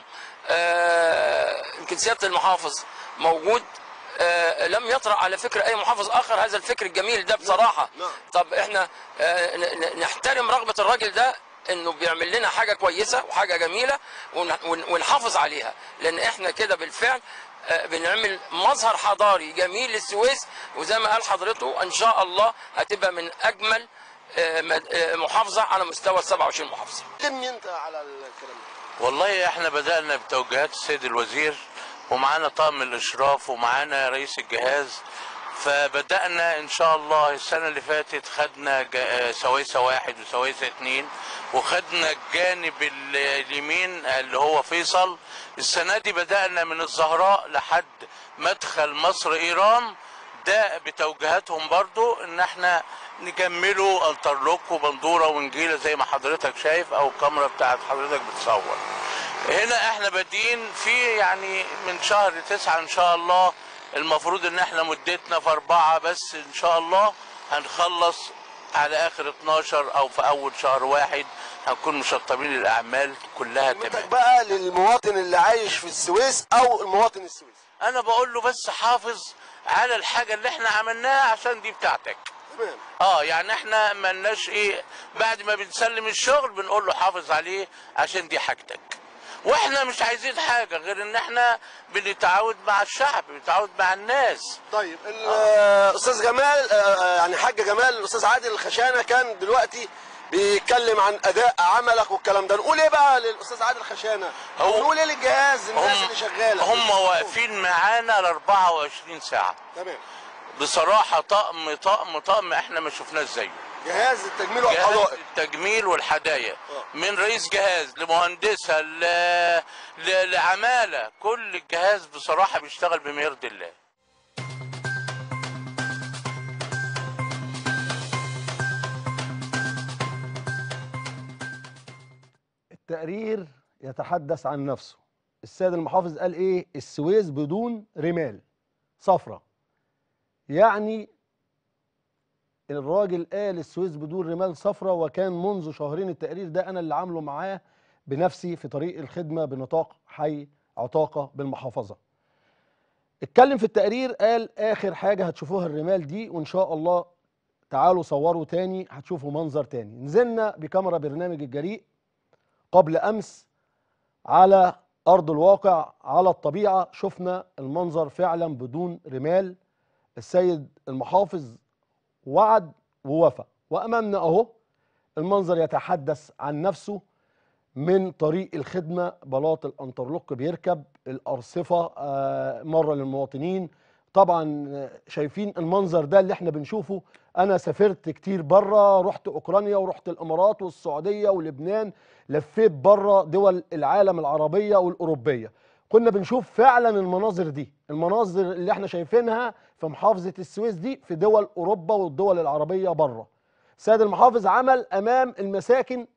آه، يمكن سياده المحافظ موجود آه، لم يطرأ على فكر اي محافظ اخر هذا الفكر الجميل ده بصراحه نعم. طب احنا آه، ن- ن- نحترم رغبه الراجل ده انه بيعمل لنا حاجه كويسه وحاجه جميله ون- ون- ونحافظ عليها لان احنا كده بالفعل آه، بنعمل مظهر حضاري جميل للسويس وزي ما قال حضرته ان شاء الله هتبقى من اجمل آه، مد- آه، محافظه على مستوى ال 27 محافظه كلمني انت على الكلام ده والله احنا بدأنا بتوجيهات السيد الوزير ومعانا طاقم الاشراف ومعانا رئيس الجهاز فبدأنا ان شاء الله السنة اللي فاتت خدنا جا- سويسة واحد وسويسة اتنين وخدنا الجانب ال- اليمين اللي هو فيصل السنة دي بدأنا من الزهراء لحد مدخل مصر ايران ده بتوجيهاتهم برضو ان احنا نكمله انترلوك وبندوره ونجيله زي ما حضرتك شايف او الكاميرا بتاعت حضرتك بتصور هنا احنا بادئين في يعني من شهر تسعة ان شاء الله المفروض ان احنا مدتنا في اربعة بس ان شاء الله هنخلص على اخر 12 او في اول شهر واحد هنكون مشطبين الاعمال كلها كلمتك تمام بقى للمواطن اللي عايش في السويس او المواطن السويسي انا بقول له بس حافظ على الحاجة اللي احنا عملناها عشان دي بتاعتك تمام اه يعني احنا ملناش ايه بعد ما بنسلم الشغل بنقول له حافظ عليه عشان دي حاجتك واحنا مش عايزين حاجه غير ان احنا بنتعاود مع الشعب بنتعاود مع الناس طيب الاستاذ جمال آه، يعني حاج جمال الاستاذ عادل الخشانه كان دلوقتي بيتكلم عن اداء عملك والكلام ده نقول ايه بقى للاستاذ عادل خشانه هو- نقول ايه للجهاز الناس اللي شغاله هم واقفين معانا ال 24 ساعه تمام بصراحه طقم طقم طقم احنا ما شفناش زيه جهاز التجميل جهاز والحدائق التجميل والحدايق من رئيس جهاز لمهندسة ل... ل... لعمالة كل الجهاز بصراحة بيشتغل بما يرضي الله التقرير يتحدث عن نفسه السيد المحافظ قال ايه السويس بدون رمال صفرة يعني الراجل قال السويس بدون رمال صفرة وكان منذ شهرين التقرير ده انا اللي عامله معاه بنفسي في طريق الخدمة بنطاق حي عطاقة بالمحافظة اتكلم في التقرير قال اخر حاجة هتشوفوها الرمال دي وان شاء الله تعالوا صوروا تاني هتشوفوا منظر تاني نزلنا بكاميرا برنامج الجريء قبل امس على ارض الواقع على الطبيعه شفنا المنظر فعلا بدون رمال السيد المحافظ وعد ووفى وامامنا اهو المنظر يتحدث عن نفسه من طريق الخدمه بلاط الانترلوك بيركب الارصفه آه، مره للمواطنين طبعا آه، شايفين المنظر ده اللي احنا بنشوفه انا سافرت كتير بره رحت اوكرانيا ورحت الامارات والسعوديه ولبنان لفيت بره دول العالم العربيه والاوروبيه كنا بنشوف فعلا المناظر دي المناظر اللي احنا شايفينها في محافظه السويس دي في دول اوروبا والدول العربيه بره سيد المحافظ عمل امام المساكن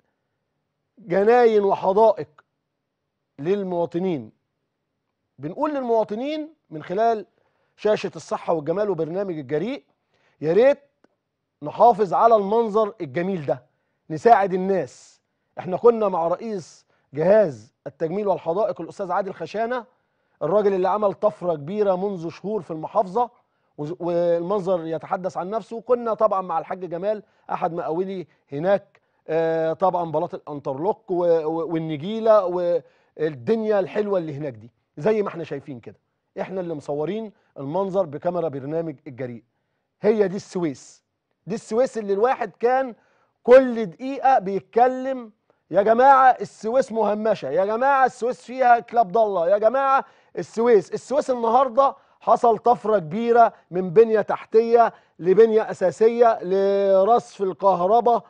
جناين وحدائق للمواطنين بنقول للمواطنين من خلال شاشه الصحه والجمال وبرنامج الجريء يا ريت نحافظ على المنظر الجميل ده نساعد الناس احنا كنا مع رئيس جهاز التجميل والحدائق الاستاذ عادل خشانه الراجل اللي عمل طفره كبيره منذ شهور في المحافظه وز- والمنظر يتحدث عن نفسه كنا طبعا مع الحاج جمال احد مقاولي هناك آه، طبعا بلاط الانترلوك و- و- والنجيله والدنيا الحلوه اللي هناك دي زي ما احنا شايفين كده احنا اللي مصورين المنظر بكاميرا برنامج الجريء هي دي السويس دي السويس اللي الواحد كان كل دقيقة بيتكلم يا جماعة السويس مهمشة يا جماعة السويس فيها كلاب ضالة يا جماعة السويس السويس النهاردة حصل طفرة كبيرة من بنية تحتية لبنية أساسية لرصف الكهرباء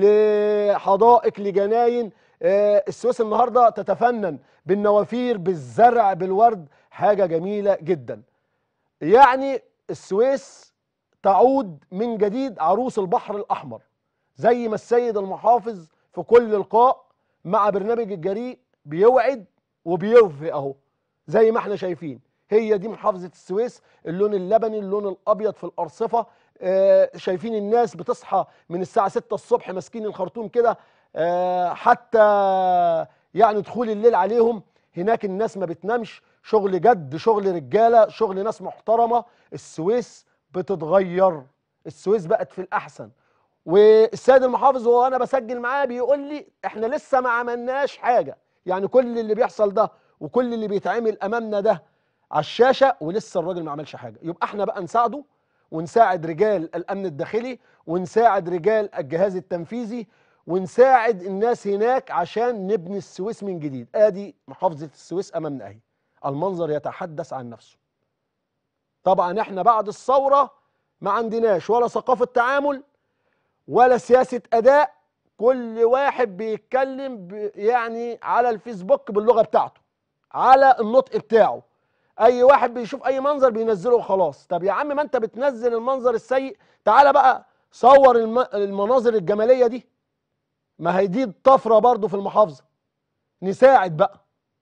لحدائق لجناين آه، السويس النهاردة تتفنن بالنوافير بالزرع بالورد حاجة جميلة جدا يعني السويس تعود من جديد عروس البحر الأحمر زي ما السيد المحافظ في كل لقاء مع برنامج الجريء بيوعد وبيوفي اهو زي ما احنا شايفين هي دي محافظة السويس اللون اللبني اللون الأبيض في الأرصفة آه شايفين الناس بتصحى من الساعة 6 الصبح ماسكين الخرطوم كده آه حتى يعني دخول الليل عليهم هناك الناس ما بتنامش شغل جد شغل رجالة شغل ناس محترمة السويس بتتغير السويس بقت في الأحسن والسيد المحافظ وانا بسجل معاه بيقول لي احنا لسه ما عملناش حاجه يعني كل اللي بيحصل ده وكل اللي بيتعمل امامنا ده على الشاشه ولسه الراجل ما عملش حاجه يبقى احنا بقى نساعده ونساعد رجال الامن الداخلي ونساعد رجال الجهاز التنفيذي ونساعد الناس هناك عشان نبني السويس من جديد ادي محافظه السويس امامنا اهي المنظر يتحدث عن نفسه طبعا احنا بعد الثوره ما عندناش ولا ثقافه تعامل ولا سياسة أداء كل واحد بيتكلم ب- يعني على الفيسبوك باللغة بتاعته على النطق بتاعه أي واحد بيشوف أي منظر بينزله وخلاص طب يا عم ما أنت بتنزل المنظر السيء تعالى بقى صور الم- المناظر الجمالية دي ما هي دي طفرة برضو في المحافظة نساعد بقى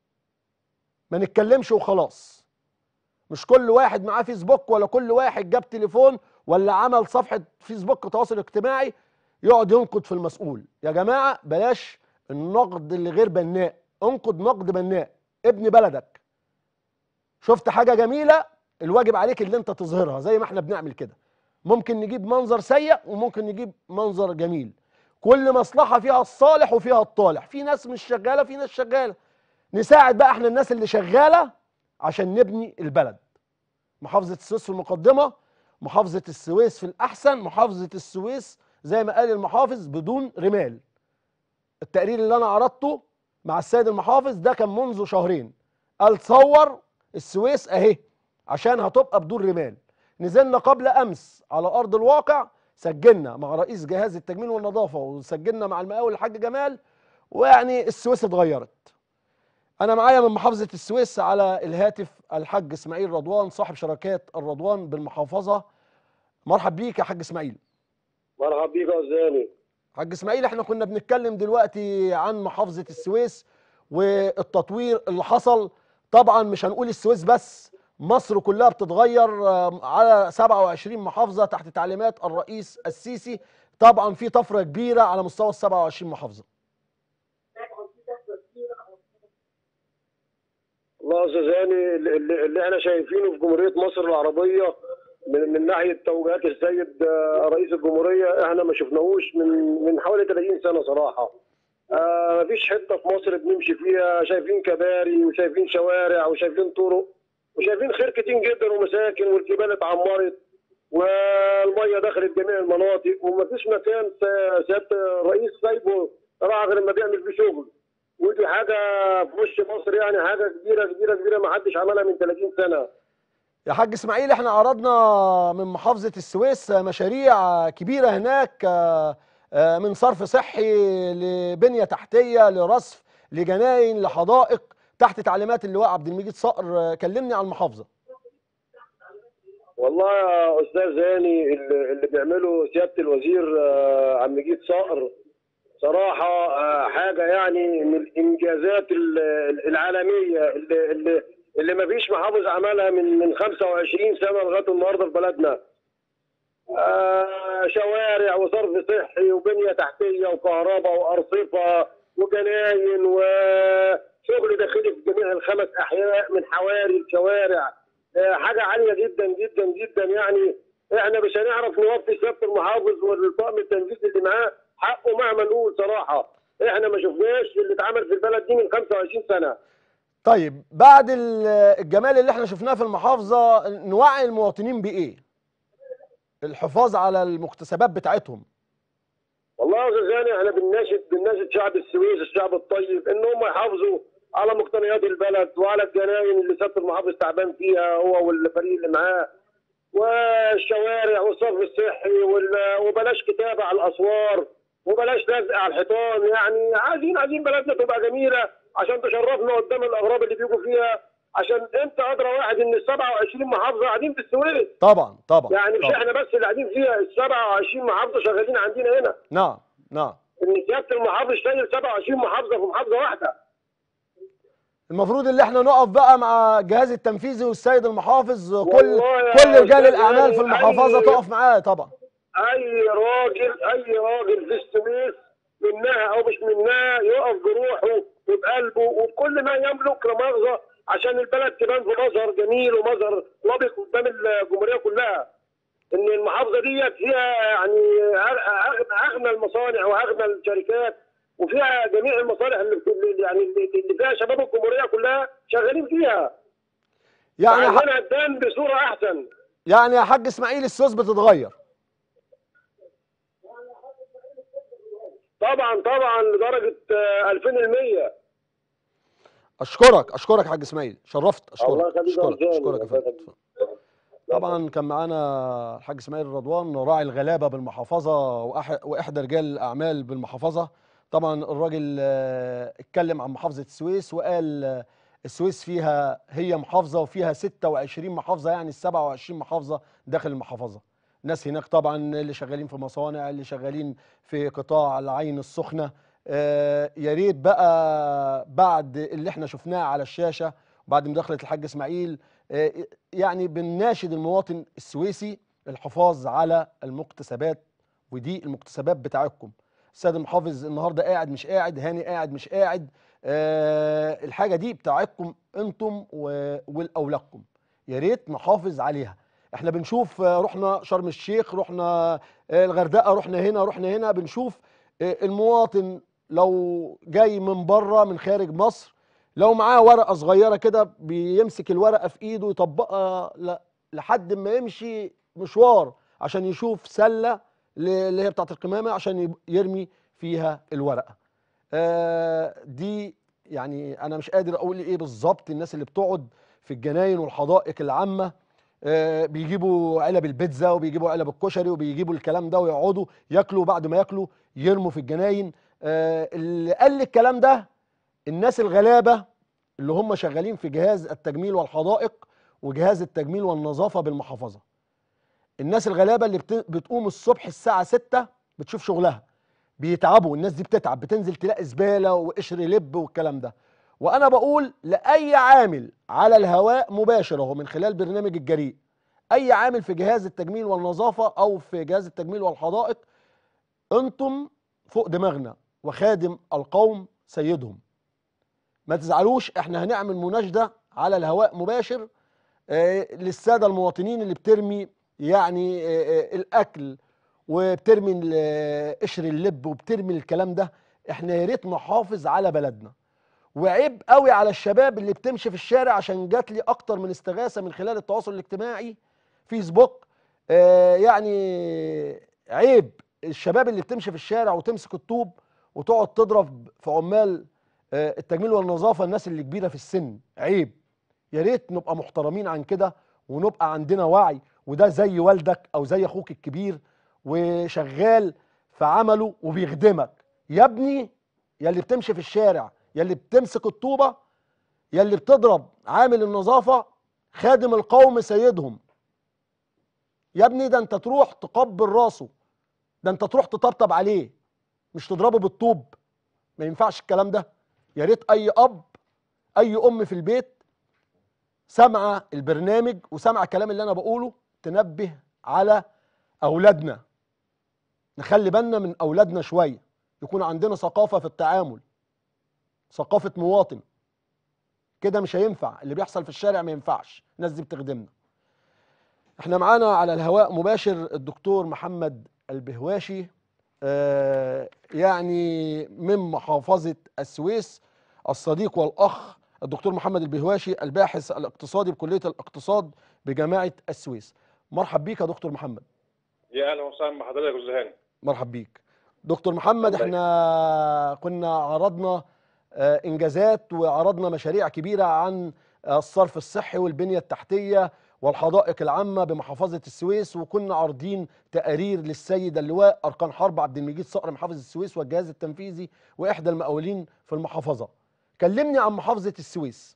ما نتكلمش وخلاص مش كل واحد معاه فيسبوك ولا كل واحد جاب تليفون ولا عمل صفحة فيسبوك تواصل اجتماعي يقعد ينقد في المسؤول يا جماعة بلاش النقد اللي غير بناء انقد نقد بناء ابن بلدك شفت حاجة جميلة الواجب عليك اللي انت تظهرها زي ما احنا بنعمل كده ممكن نجيب منظر سيء وممكن نجيب منظر جميل كل مصلحة فيها الصالح وفيها الطالح في ناس مش شغالة في ناس شغالة نساعد بقى احنا الناس اللي شغالة عشان نبني البلد محافظة السويس في المقدمة محافظة السويس في الأحسن محافظة السويس زي ما قال المحافظ بدون رمال التقرير اللي أنا عرضته مع السيد المحافظ ده كان منذ شهرين قال صور السويس أهي عشان هتبقى بدون رمال نزلنا قبل أمس على أرض الواقع سجلنا مع رئيس جهاز التجميل والنظافه وسجلنا مع المقاول الحاج جمال ويعني السويس اتغيرت انا معايا من محافظه السويس على الهاتف الحاج اسماعيل رضوان صاحب شركات الرضوان بالمحافظه مرحب بيك يا حاج اسماعيل مرحبا بيك يا زاني حاج اسماعيل احنا كنا بنتكلم دلوقتي عن محافظه السويس والتطوير اللي حصل طبعا مش هنقول السويس بس مصر كلها بتتغير آه، على 27 محافظه تحت تعليمات الرئيس السيسي طبعا في طفره كبيره على مستوى ال 27 محافظه والله يا استاذ هاني اللي, اللي احنا شايفينه في جمهوريه مصر العربيه من, من ناحيه توجيهات السيد آه، رئيس الجمهوريه احنا ما شفناهوش من من حوالي 30 سنه صراحه. آه مفيش حته في مصر بنمشي فيها شايفين كباري وشايفين شوارع وشايفين طرق وشايفين خير كتير جدا ومساكن والجبال اتعمرت والميه دخلت جميع المناطق ومفيش مكان س- سياده الرئيس سايبه راح غير لما بيعمل فيه شغل. ودي حاجه في وش مصر يعني حاجه كبيره كبيره كبيره ما حدش عملها من 30 سنه يا حاج اسماعيل احنا عرضنا من محافظة السويس مشاريع كبيرة هناك آه، آه، من صرف صحي لبنية تحتية لرصف لجناين لحدائق تحت تعليمات اللواء عبد المجيد صقر آه، كلمني عن المحافظة والله يا استاذ هاني اللي اللي بيعمله سياده الوزير آه، عبد المجيد صقر صراحه آه، حاجه يعني من الانجازات ال- ال- العالميه اللي اللي اللي ما فيش محافظ عملها من من 25 سنه لغايه النهارده في بلدنا. آه، شوارع وصرف صحي وبنيه تحتيه وكهرباء وارصفه وجناين وشغل داخلي في جميع الخمس احياء من حواري لشوارع آه، حاجه عاليه جدا جدا جدا يعني احنا مش هنعرف نوفي سياده المحافظ والطاقم التنفيذي اللي معاه حقه مهما نقول صراحه احنا ما شفناش اللي اتعمل في البلد دي من 25 سنه طيب بعد ال- الجمال اللي احنا شفناه في المحافظة نوعي المواطنين بإيه؟ الحفاظ على المكتسبات بتاعتهم والله يا استاذ هاني احنا بنناشد بنناشد شعب السويس الشعب الطيب ان هم يحافظوا على مقتنيات البلد وعلى الجناين اللي سياده المحافظ تعبان فيها هو والفريق اللي معاه والشوارع والصرف الصحي وال- وبلاش كتابه على الاسوار وبلاش لزق على الحيطان يعني عايزين عايزين بلدنا تبقى جميله عشان تشرفنا قدام الاغراب اللي بيجوا فيها عشان انت ادرى واحد ان ال 27 محافظه قاعدين في السويس طبعا طبعا يعني مش طبعا. احنا بس اللي قاعدين فيها ال 27 محافظه شغالين عندنا هنا نعم نعم ان سياده المحافظ شايل 27 محافظه في محافظه واحده المفروض اللي احنا نقف بقى مع الجهاز التنفيذي والسيد المحافظ كل والله يا كل رجال أستاذ الاعمال هاني في المحافظه أي- تقف معاه طبعا اي راجل اي راجل في السويس منها او مش منها يقف بروحه وبقلبه وبكل ما يملك لمؤاخذه عشان البلد تبان في مظهر جميل ومظهر لبق قدام الجمهوريه كلها ان المحافظه ديت فيها يعني أغ- أغ- اغنى المصانع واغنى الشركات وفيها جميع المصالح اللي اللي- يعني اللي اللي فيها شباب الجمهوريه كلها شغالين فيها يعني ح... عايزينها تبان بصوره احسن يعني يا حاج اسماعيل السوس بتتغير طبعا طبعا لدرجه آه، 2000% اشكرك اشكرك يا حاج اسماعيل شرفت الله اشكرك يخليك يا اشكرك أستاذ. اشكرك يا الله فندم يخليك. طبعا كان معانا الحاج اسماعيل رضوان راعي الغلابه بالمحافظه وأح- واحدى رجال الاعمال بالمحافظه طبعا الراجل آه، اتكلم عن محافظه السويس وقال آه، السويس فيها هي محافظه وفيها 26 محافظه يعني ال 27 محافظه داخل المحافظه ناس هناك طبعا اللي شغالين في مصانع اللي شغالين في قطاع العين السخنه آه، يا ريت بقى بعد اللي احنا شفناه على الشاشه بعد مداخله الحاج اسماعيل آه، يعني بنناشد المواطن السويسي الحفاظ على المكتسبات ودي المكتسبات بتاعتكم السيد المحافظ النهارده قاعد مش قاعد هاني قاعد مش قاعد آه الحاجه دي بتاعتكم انتم و- ولاولادكم يا ريت نحافظ عليها احنا بنشوف آه، رحنا شرم الشيخ رحنا آه، الغردقه رحنا هنا رحنا هنا بنشوف آه، المواطن لو جاي من بره من خارج مصر لو معاه ورقه صغيره كده بيمسك الورقه في ايده يطبقها ل- لحد ما يمشي مشوار عشان يشوف سله ل- اللي هي بتاعت القمامه عشان يب- يرمي فيها الورقه آه، دي يعني انا مش قادر اقول ايه بالظبط الناس اللي بتقعد في الجناين والحدائق العامه آه، بيجيبوا علب البيتزا وبيجيبوا علب الكشري وبيجيبوا الكلام ده ويقعدوا ياكلوا بعد ما ياكلوا يرموا في الجناين آه، اللي قال لي الكلام ده الناس الغلابه اللي هم شغالين في جهاز التجميل والحدائق وجهاز التجميل والنظافه بالمحافظه الناس الغلابه اللي بت- بتقوم الصبح الساعه 6 بتشوف شغلها بيتعبوا الناس دي بتتعب بتنزل تلاقي زباله وقشر لب والكلام ده وانا بقول لاي عامل على الهواء مباشر اهو من خلال برنامج الجريء اي عامل في جهاز التجميل والنظافه او في جهاز التجميل والحدائق انتم فوق دماغنا وخادم القوم سيدهم ما تزعلوش احنا هنعمل مناشده على الهواء مباشر آه، للساده المواطنين اللي بترمي يعني آه، آه، الاكل وبترمي ال- آه، قشر اللب وبترمي الكلام ده احنا يا ريت نحافظ على بلدنا وعيب قوي على الشباب اللي بتمشي في الشارع عشان جات لي اكتر من استغاثه من خلال التواصل الاجتماعي فيسبوك آه يعني عيب الشباب اللي بتمشي في الشارع وتمسك الطوب وتقعد تضرب في عمال آه التجميل والنظافه الناس اللي كبيره في السن عيب يا ريت نبقى محترمين عن كده ونبقى عندنا وعي وده زي والدك او زي اخوك الكبير وشغال في عمله وبيخدمك يا ابني يا اللي بتمشي في الشارع يا اللي بتمسك الطوبه يا اللي بتضرب عامل النظافه خادم القوم سيدهم يا ابني ده انت تروح تقبل راسه ده انت تروح تطبطب عليه مش تضربه بالطوب ما ينفعش الكلام ده يا ريت اي اب اي ام في البيت سامعه البرنامج وسامعه الكلام اللي انا بقوله تنبه على اولادنا نخلي بالنا من اولادنا شويه يكون عندنا ثقافه في التعامل ثقافه مواطن كده مش هينفع اللي بيحصل في الشارع ما ينفعش الناس دي بتخدمنا احنا معانا على الهواء مباشر الدكتور محمد البهواشي آه يعني من محافظة السويس الصديق والأخ الدكتور محمد البهواشي الباحث الاقتصادي بكلية الاقتصاد بجامعة السويس مرحب بيك يا دكتور محمد يا اهلا وسهلا بحضرتك يا استاذ هاني مرحب بيك دكتور محمد الله احنا كنا عرضنا آه، انجازات وعرضنا مشاريع كبيره عن آه، الصرف الصحي والبنيه التحتيه والحدائق العامه بمحافظه السويس وكنا عارضين تقارير للسيد اللواء اركان حرب عبد المجيد صقر محافظ السويس والجهاز التنفيذي واحدى المقاولين في المحافظه كلمني عن محافظه السويس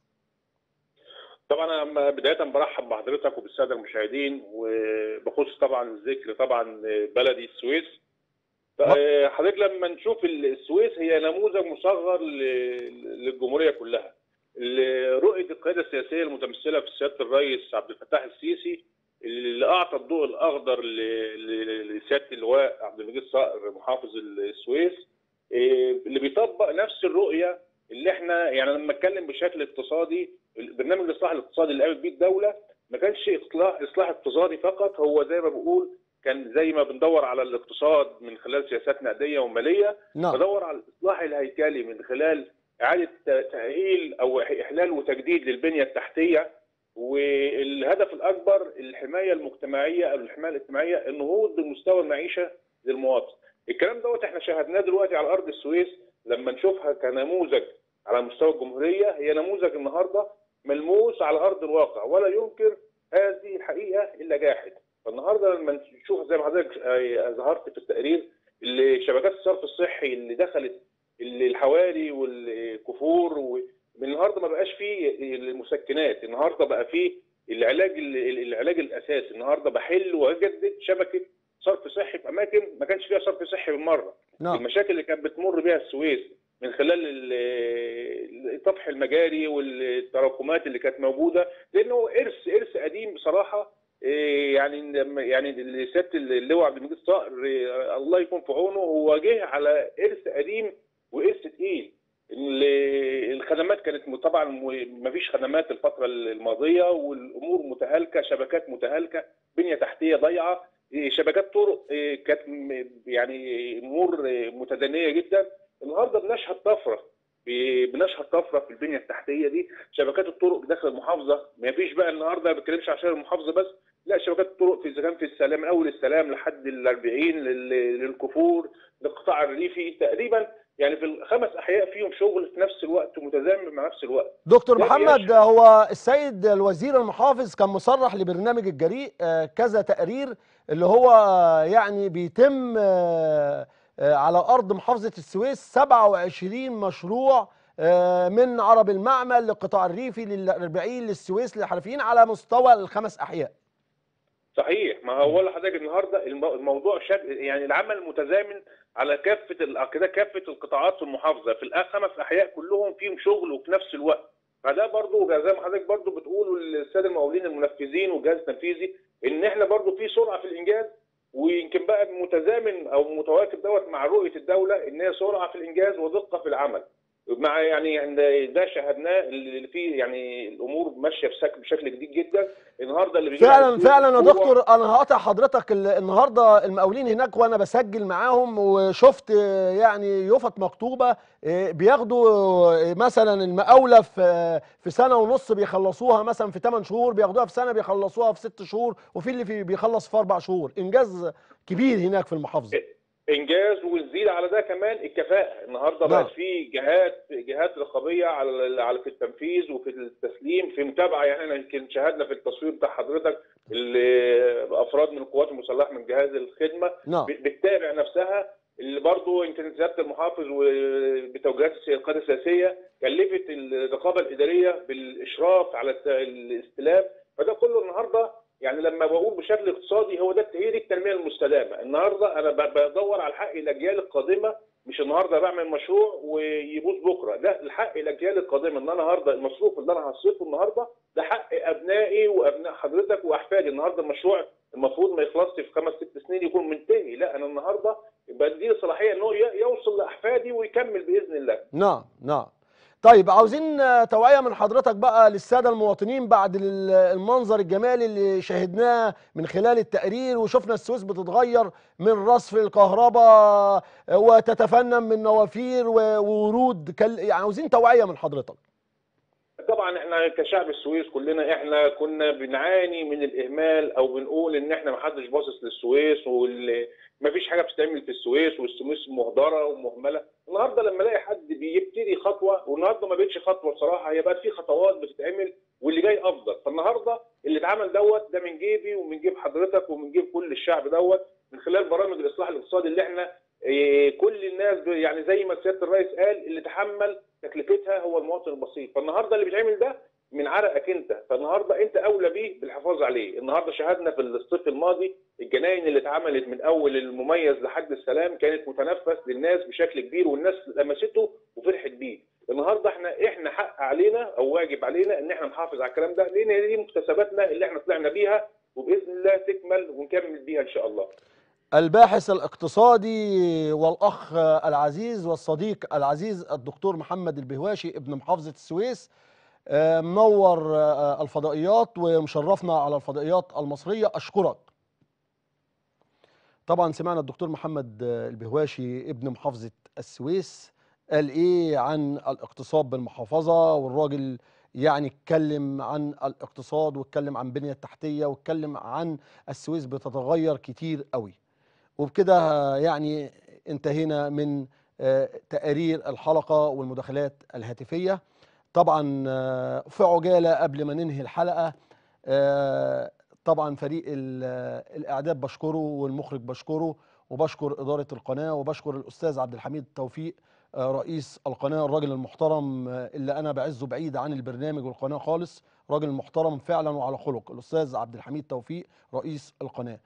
طبعا انا بدايه برحب بحضرتك وبالساده المشاهدين وبخصوص طبعا ذكر طبعا بلدي السويس آه، حضرتك لما نشوف السويس هي نموذج مصغر ل- للجمهوريه كلها ال- رؤيه القياده السياسيه المتمثله في سياده الرئيس عبد الفتاح السيسي اللي اعطى الضوء الاخضر ل- ل- لسياده اللواء عبد المجيد صقر محافظ السويس آه، اللي بيطبق نفس الرؤيه اللي احنا يعني لما اتكلم بشكل اقتصادي البرنامج الاصلاح الاقتصادي اللي قامت بيه الدوله ما كانش اصلاح اصلاح اقتصادي فقط هو زي ما بقول كان زي ما بندور على الاقتصاد من خلال سياسات نقديه وماليه نعم بدور على الاصلاح الهيكلي من خلال اعاده ت- تاهيل او احلال وتجديد للبنيه التحتيه والهدف الاكبر الحمايه المجتمعيه او الحمايه الاجتماعيه النهوض بمستوى المعيشه للمواطن. الكلام دوت احنا شاهدناه دلوقتي على ارض السويس لما نشوفها كنموذج على مستوى الجمهوريه هي نموذج النهارده ملموس على ارض الواقع ولا ينكر هذه الحقيقه الا جاحد. فالنهارده لما نشوف زي ما حضرتك آه، ظهرت في التقرير اللي شبكات الصرف الصحي اللي دخلت اللي الحواري والكفور و... من النهارده ما بقاش فيه المسكنات النهارده بقى فيه العلاج العلاج الاساسي النهارده بحل واجدد شبكه صرف صحي في اماكن ما كانش فيها صرف صحي بالمره نعم المشاكل اللي كانت بتمر بها السويس من خلال ال- طفح المجاري والتراكمات اللي كانت موجوده لانه ارث ارث قديم بصراحه إيه يعني لما- يعني سياده اللواء عبد المجيد صقر إيه، الله يكون في عونه هو جه على ارث قديم وارث تقيل ال- الخدمات كانت م- طبعا ما فيش خدمات الفتره الماضيه والامور متهالكه شبكات متهالكه بنيه تحتيه ضايعه إيه، شبكات طرق إيه، كانت م- يعني امور إيه، متدنيه جدا النهارده بنشهد طفره ب- بنشهد طفره في البنيه التحتيه دي شبكات الطرق داخل المحافظه ما فيش بقى النهارده ما بتكلمش عشان المحافظه بس لا شبكات الطرق في اذا كان في السلام من اول السلام لحد ال 40 لل- للكفور للقطاع الريفي تقريبا يعني في الخمس احياء فيهم شغل في نفس الوقت ومتزامن مع نفس الوقت دكتور ده محمد بيشهد- هو السيد الوزير المحافظ كان مصرح لبرنامج الجريء آه، كذا تقرير اللي هو يعني بيتم آه، آه، على ارض محافظه السويس 27 مشروع آه، من عرب المعمل للقطاع الريفي للاربعين للسويس للحرفيين على مستوى الخمس احياء صحيح ما هو لحضرتك النهارده المو- الموضوع شد يعني العمل متزامن على كافه ال- كده كافه القطاعات في المحافظه في الخمس احياء كلهم فيهم شغل وفي نفس الوقت فده برضو زي ما حضرتك برضو بتقولوا للساده المقاولين المنفذين والجهاز التنفيذي ان احنا برضو في سرعه في الانجاز ويمكن بقى متزامن او متواكب دوت مع رؤيه الدوله ان هي سرعه في الانجاز ودقه في العمل مع يعني عند ده شاهدناه اللي فيه يعني الامور ماشيه بشكل بشكل جديد جدا النهارده اللي بيجي فعلا فعلا يا هو- دكتور انا هقطع حضرتك ال- النهارده المقاولين هناك وانا بسجل معاهم وشفت آه، يعني يفط مكتوبه آه، بياخدوا آه، مثلا المقاوله في آه، في سنه ونص بيخلصوها مثلا في 8 شهور بياخدوها في سنه بيخلصوها في 6 شهور وفي اللي في بيخلص في 4 شهور انجاز كبير هناك في المحافظه انجاز ونزيد على ده كمان الكفاءه النهارده نعم. بقت في جهات جهات رقابيه على على في التنفيذ وفي التسليم في متابعه يعني احنا يمكن شاهدنا في التصوير بتاع حضرتك اللي افراد من القوات المسلحه من جهاز الخدمه نعم ب- بتتابع نفسها اللي برضه يمكن سياده المحافظ وبتوجيهات السي- القياده السياسيه كلفت الرقابه الاداريه بالاشراف على الت- الاستلام فده كله النهارده يعني لما بقول بشكل اقتصادي هو ده هي دي التنميه المستدامه النهارده انا ب- بدور على الحق الاجيال القادمه مش النهارده بعمل مشروع ويبوظ بكره ده الحق الاجيال القادمه ان انا النهارده المصروف اللي انا هصرفه النهارده ده حق ابنائي وابناء حضرتك واحفادي النهارده المشروع المفروض ما يخلصش في خمس ست سنين يكون منتهي لا انا النهارده بدي صلاحيه ان هو ي- يوصل لاحفادي ويكمل باذن الله نعم نعم طيب عاوزين آه، توعية من حضرتك بقى للسادة المواطنين بعد ال- المنظر الجمالي اللي شاهدناه من خلال التقرير وشفنا السويس بتتغير من رصف الكهرباء آه، وتتفنن من نوافير و- وورود كال- يعني عاوزين توعية من حضرتك طبعا احنا كشعب السويس كلنا احنا كنا بنعاني من الاهمال او بنقول ان احنا ما حدش باصص للسويس وما فيش حاجه بتتعمل في السويس والسويس مهدره ومهمله النهارده لما الاقي حد بيبتدي خطوه والنهارده ما بقتش خطوه بصراحه هي بقت في خطوات بتتعمل واللي جاي افضل فالنهارده اللي اتعمل دوت ده من جيبي ومن جيب حضرتك ومن جيب كل الشعب دوت من خلال برامج الاصلاح الاقتصادي اللي احنا إيه، كل الناس ب- يعني زي ما سياده الرئيس قال اللي تحمل تكلفتها هو المواطن البسيط فالنهارده اللي بيتعمل ده من عرقك انت فالنهارده انت اولى بيه بالحفاظ عليه النهارده شاهدنا في الصيف الماضي الجناين اللي اتعملت من اول المميز لحد السلام كانت متنفس للناس بشكل كبير والناس لمسته وفرحت بيه النهارده احنا احنا حق علينا او واجب علينا ان احنا نحافظ على الكلام ده لان هي دي مكتسباتنا اللي احنا طلعنا بيها وباذن الله تكمل ونكمل بيها ان شاء الله الباحث الاقتصادي والأخ العزيز والصديق العزيز الدكتور محمد البهواشي ابن محافظة السويس آه، منور آه، الفضائيات ومشرفنا على الفضائيات المصرية أشكرك طبعا سمعنا الدكتور محمد آه، البهواشي ابن محافظة السويس قال ايه عن الاقتصاد بالمحافظة والراجل يعني اتكلم عن الاقتصاد واتكلم عن البنية التحتية واتكلم عن السويس بتتغير كتير قوي وبكده يعني انتهينا من آه، تقارير الحلقة والمداخلات الهاتفية طبعا آه، في عجالة قبل ما ننهي الحلقة آه، طبعا فريق ال- آه، الإعداد بشكره والمخرج بشكره وبشكر إدارة القناة وبشكر الأستاذ عبد الحميد توفيق آه، رئيس القناة الراجل المحترم آه، اللي أنا بعزه بعيد عن البرنامج والقناة خالص راجل محترم فعلا وعلى خلق الأستاذ عبد الحميد توفيق رئيس القناة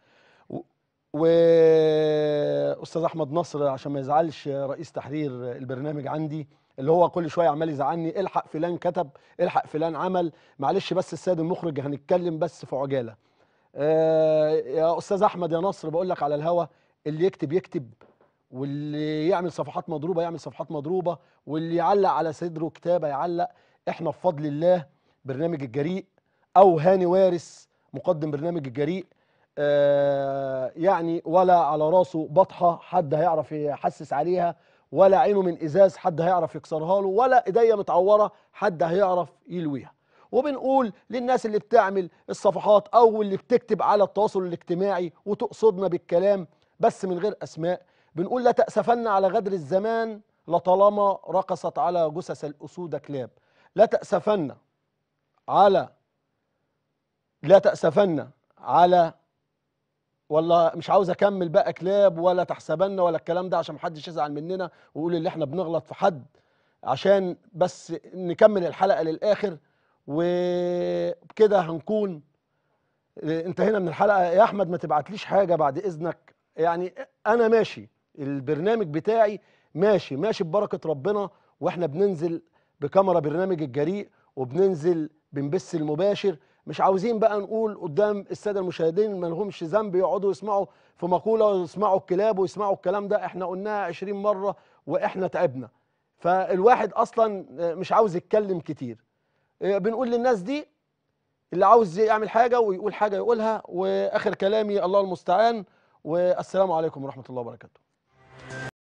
واستاذ احمد نصر عشان ما يزعلش رئيس تحرير البرنامج عندي اللي هو كل شويه عمال يزعلني الحق فلان كتب الحق فلان عمل معلش بس السيد المخرج هنتكلم بس في عجاله آه يا استاذ احمد يا نصر بقول لك على الهوا اللي يكتب يكتب واللي يعمل صفحات مضروبه يعمل صفحات مضروبه واللي يعلق على صدره كتابه يعلق احنا بفضل الله برنامج الجريء او هاني وارث مقدم برنامج الجريء آه، يعني ولا على راسه بطحه حد هيعرف يحسس عليها ولا عينه من ازاز حد هيعرف يكسرها له ولا ايديا متعوره حد هيعرف يلويها وبنقول للناس اللي بتعمل الصفحات او اللي بتكتب على التواصل الاجتماعي وتقصدنا بالكلام بس من غير اسماء بنقول لا تأسفن على غدر الزمان لطالما رقصت على جثث الاسود كلاب لا تاسفن على لا تاسفن على ولا مش عاوز اكمل بقى كلاب ولا تحسبن ولا الكلام ده عشان محدش يزعل مننا ويقول اللي احنا بنغلط في حد عشان بس نكمل الحلقه للاخر وكده هنكون انتهينا من الحلقه يا احمد ما تبعتليش حاجه بعد اذنك يعني انا ماشي البرنامج بتاعي ماشي ماشي ببركه ربنا واحنا بننزل بكاميرا برنامج الجريء وبننزل بنبث المباشر مش عاوزين بقى نقول قدام الساده المشاهدين ما لهمش ذنب يقعدوا يسمعوا في مقوله ويسمعوا الكلاب ويسمعوا الكلام ده احنا قلناها 20 مره واحنا تعبنا فالواحد اصلا مش عاوز يتكلم كتير بنقول للناس دي اللي عاوز يعمل حاجه ويقول حاجه يقولها واخر كلامي الله المستعان والسلام عليكم ورحمه الله وبركاته